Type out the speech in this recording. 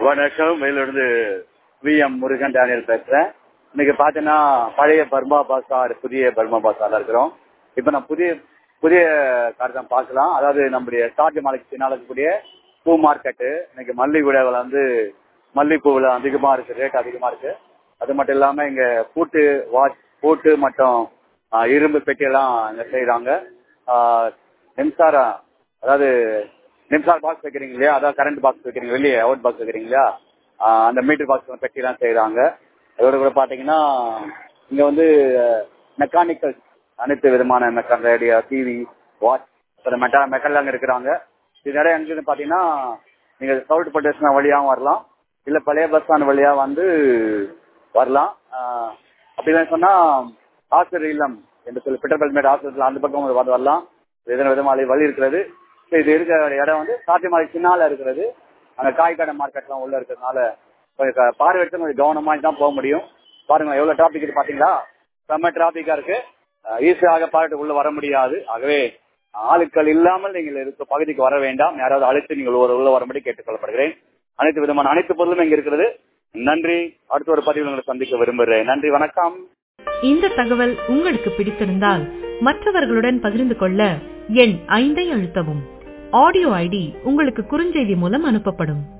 வணக்கம் மேலிருந்து V M Murugan Daniel பேசுறேன் இன்னைக்கு பாத்தீங்கன்னா பழைய பர்மா பாசார் புதிய பர்மா பாசார்ல இருக்கிறோம் இப்ப நான் புதிய புதிய கார் தான் பார்க்கலாம் அதாவது நம்முடைய ஷார்ட் மாலைக்கு பின்னால் இருக்கக்கூடிய பூ மார்க்கெட்டு இன்னைக்கு மல்லிகை விலை வந்து மல்லிகைப்பூவில் அதிகமா இருக்கு ரேட் அதிகமா இருக்கு அது மட்டும் இல்லாம இங்க பூட்டு வாட்ச் பூட்டு மற்றும் ஆ, இரும்பு பெட்டியெல்லாம் இங்க செய்யறாங்க மின்சாரம் அதாவது மின்சார பாக்ஸ் வைக்கிறீங்க இல்லையா அதாவது கரண்ட் பாக்ஸ் வைக்கிறீங்க வெளியே அவுட் பாக்ஸ் வைக்கிறீங்க இல்லையா ஆ, அந்த மீட்டர் பாக்ஸ் பெட்டிலாம் செய்யறாங்க அதோட கூட பாத்தீங்கன்னா இங்க வந்து மெக்கானிக்கல் அனைத்து விதமான மெக்கான் ரேடியோ டிவி வாட்ச் அப்புறம் மெட்டா மெக்கல்லாம் இருக்கிறாங்க இது நிறைய எங்க பாத்தீங்கன்னா நீங்க சவுட் பட்டேஷன் வழியாகவும் வரலாம் இல்ல பழைய பஸ் ஸ்டாண்ட் வழியா வந்து வரலாம் ஆஹ் அப்படின்னு சொன்னா ஆசிரியர் இல்லம் என்று சொல்லி பெட்டர்பெல்மேட் ஆசிரியர் அந்த பக்கம் வந்து வரலாம் விதன விதமான வழி இருக்கிறது So இது இருக்கிற இடம் வந்து சாத்தியமாலை சின்னால இருக்கிறது அங்க காய்கடை மார்க்கெட்லாம் உள்ள இருக்கிறதுனால கொஞ்சம் க- பார்வை எடுத்து கொஞ்சம் கவனமா தான் போக முடியும் பாருங்க எவ்வளவு டிராபிக் இருக்கு பாத்தீங்களா செம்ம டிராபிக்கா இருக்கு ஈஸியாக பார்த்து உள்ள வர முடியாது ஆகவே ஆளுக்கள் இல்லாமல் நீங்கள் இருக்க பகுதிக்கு வர வேண்டாம் யாராவது அழைத்து நீங்கள் உள்ள உள்ள வரும்படி கேட்டுக்கொள்ளப்படுகிறேன் அனைத்து விதமான அனைத்து பொருளும் இங்க இருக்கிறது நன்றி அடுத்த ஒரு பதிவில் உங்களை சந்திக்க விரும்புகிறேன் நன்றி வணக்கம் இந்த தகவல் உங்களுக்கு பிடித்திருந்தால் மற்றவர்களுடன் பகிர்ந்து கொள்ள எண் ஐந்தை அழுத்தவும் ஆடியோ ஐடி உங்களுக்கு குறுஞ்செய்தி மூலம் அனுப்பப்படும்